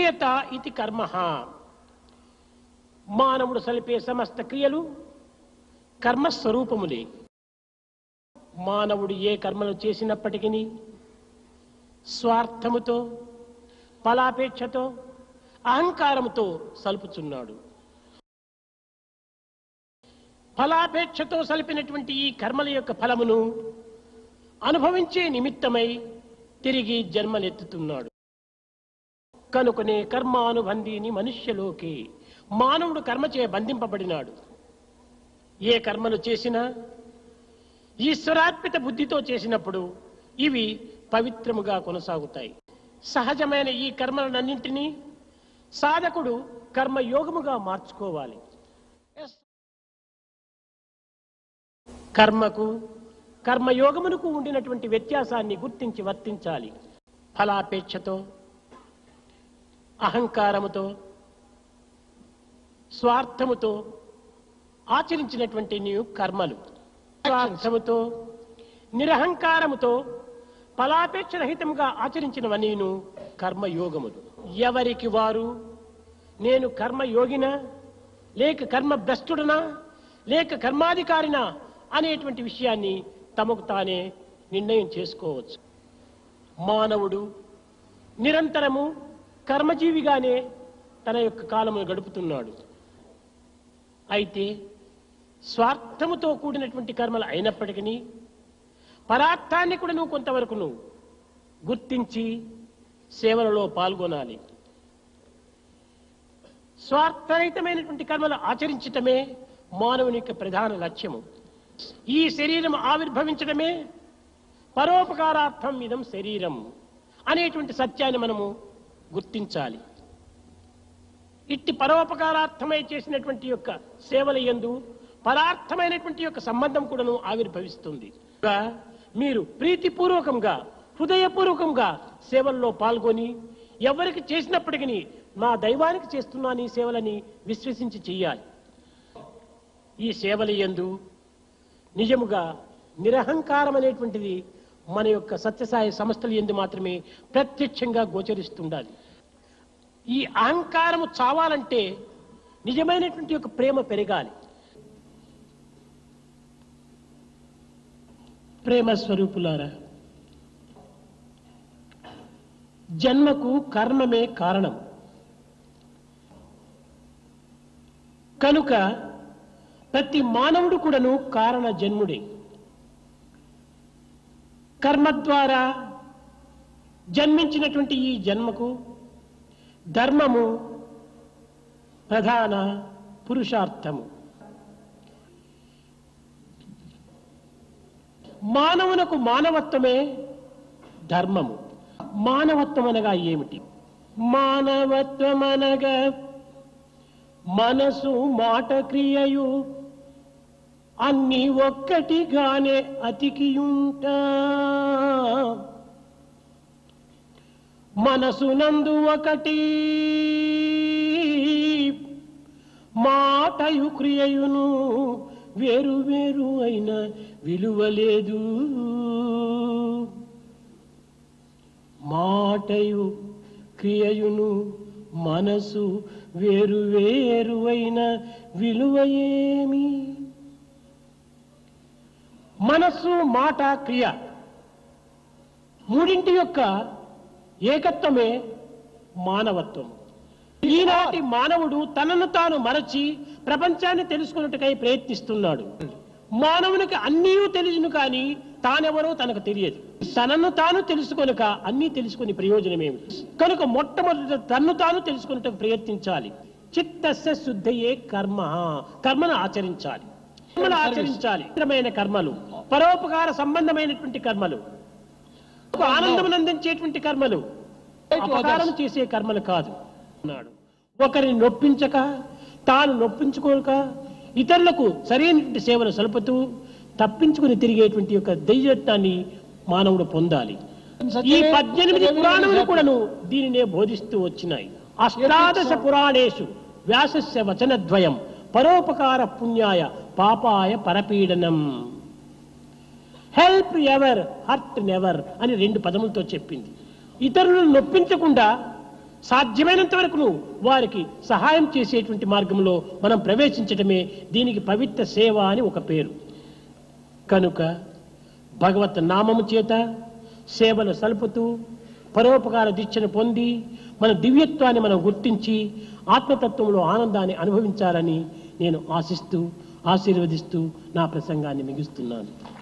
క్రియత ఇది కర్మ మానవుడు సలిపే సమస్త క్రియలు కర్మస్వరూపములే మానవుడు ఏ కర్మలు చేసినప్పటికీ స్వార్థముతో ఫలాపేక్షతో అహంకారముతో సలుపుచున్నాడు ఫలాపేక్షతో సలిపినటువంటి ఈ కర్మల యొక్క ఫలమును అనుభవించే నిమిత్తమై తిరిగి జన్మనెత్తుతున్నాడు కనుకనే కర్మానుబంధిని మనుష్యలోకి మానవుడు కర్మచే బంధింపబడినాడు ఏ కర్మలు చేసినా ఈశ్వరార్పిత బుద్ధితో చేసినప్పుడు ఇవి పవిత్రముగా కొనసాగుతాయి సహజమైన ఈ కర్మలన్నింటినీ సాధకుడు కర్మయోగముగా మార్చుకోవాలి కర్మకు కర్మయోగమునకు ఉండినటువంటి వ్యత్యాసాన్ని గుర్తించి వర్తించాలి ఫలాపేక్షతో అహంకారముతో స్వార్థముతో ఆచరించినటువంటి నీవు కర్మలు స్వార్థముతో నిరహంకారముతో ఫలాపేక్ష రహితంగా ఆచరించినవ నేను కర్మయోగములు ఎవరికి వారు నేను కర్మయోగినా లేక కర్మ భ్రష్టుడనా లేక కర్మాధికారినా అనేటువంటి విషయాన్ని తమకు తానే నిర్ణయం చేసుకోవచ్చు మానవుడు నిరంతరము కర్మజీవిగానే తన యొక్క కాలమును గడుపుతున్నాడు అయితే స్వార్థముతో కూడినటువంటి కర్మలు అయినప్పటికీ పరార్థాన్ని కూడా నువ్వు కొంతవరకు నువ్వు గుర్తించి సేవలలో పాల్గొనాలి స్వార్థరహితమైనటువంటి కర్మలు ఆచరించటమే మానవుని యొక్క ప్రధాన లక్ష్యము ఈ శరీరం ఆవిర్భవించడమే పరోపకారార్థం ఇదం శరీరం అనేటువంటి సత్యాన్ని మనము గుర్తించాలి ఇట్టి పరోపకారార్థమై చేసినటువంటి యొక్క సేవల యందు పరార్థమైనటువంటి యొక్క సంబంధం కూడాను ఆవిర్భవిస్తుంది గా మీరు ప్రీతిపూర్వకంగా హృదయపూర్వకంగా సేవల్లో పాల్గొని ఎవరికి చేసినప్పటికీ నా దైవానికి చేస్తున్నాను ఈ సేవలని విశ్వసించి చెయ్యాలి ఈ సేవల యందు నిజముగా నిరహంకారం అనేటువంటిది మన యొక్క సత్యసాయి సంస్థల ఎందు మాత్రమే ప్రత్యక్షంగా గోచరిస్తుండాలి ఈ అహంకారము చావాలంటే నిజమైనటువంటి యొక్క ప్రేమ పెరగాలి ప్రేమ స్వరూపులారా జన్మకు కర్మమే కారణం కనుక ప్రతి మానవుడు కూడాను కారణ జన్ముడే కర్మ ద్వారా జన్మించినటువంటి ఈ జన్మకు ధర్మము ప్రధాన పురుషార్థము మానవునకు మానవత్వమే ధర్మము మానవత్వం అనగా ఏమిటి మానవత్వం అనగా మనసు మాట క్రియయు అన్ని ఒక్కటిగానే అతికియుంటా మనసునందు ఒకటి మాటయు క్రియయును వేరు వేరు అయిన విలువలేదు మాటయు క్రియయును మనసు వేరు వేరు అయిన విలువ ఏమి మనస్సు మాట క్రియ మూడింటి యొక్క ఏకత్వమే మానవత్వం ఈనాటి మానవుడు తనను తాను మరచి ప్రపంచాన్ని తెలుసుకున్నట్టుకై ప్రయత్నిస్తున్నాడు మానవునికి అన్నీ తెలుసును కానీ తానెవరో తనకు తెలియదు తనను తాను తెలుసుకొనక అన్నీ తెలుసుకుని ప్రయోజనమేమి కనుక మొట్టమొదట తన్ను తాను తెలుసుకున్నట్టుకు ప్రయత్నించాలి చిత్తస్య శుద్ధయే కర్మ కర్మను ఆచరించాలి కర్మలు ఆచరించాలి పవిత్రమైన కర్మలు పరోపకార సంబంధమైనటువంటి కర్మలు ఒక ఆనందమును అందించేటువంటి కర్మలు అపకారం చేసే కర్మలు కాదు అన్నాడు ఒకరిని నొప్పించక తాను నొప్పించుకోక ఇతరులకు సరైనటువంటి సేవలు సలుపుతూ తప్పించుకుని తిరిగేటువంటి యొక్క దైవత్వాన్ని మానవుడు పొందాలి ఈ పద్దెనిమిది పురాణములు కూడాను దీనినే బోధిస్తూ వచ్చినాయి అష్టాదశ పురాణేషు వ్యాసస్య వచనద్వయం పరోపకార పుణ్యాయ పాపాయ పరపీడనం హెల్ప్ ఎవర్ హర్ట్ నెవర్ అని రెండు పదములతో చెప్పింది ఇతరులను నొప్పించకుండా సాధ్యమైనంత వరకు వారికి సహాయం చేసేటువంటి మార్గంలో మనం ప్రవేశించటమే దీనికి పవిత్ర సేవ అని ఒక పేరు కనుక భగవత్ నామము చేత సేవలు సలుపుతూ పరోపకార దీక్షను పొంది మన దివ్యత్వాన్ని మనం గుర్తించి ఆత్మతత్వంలో ఆనందాన్ని అనుభవించాలని నేను ఆశిస్తూ ఆశీర్వదిస్తూ నా ప్రసంగాన్ని ముగిస్తున్నాను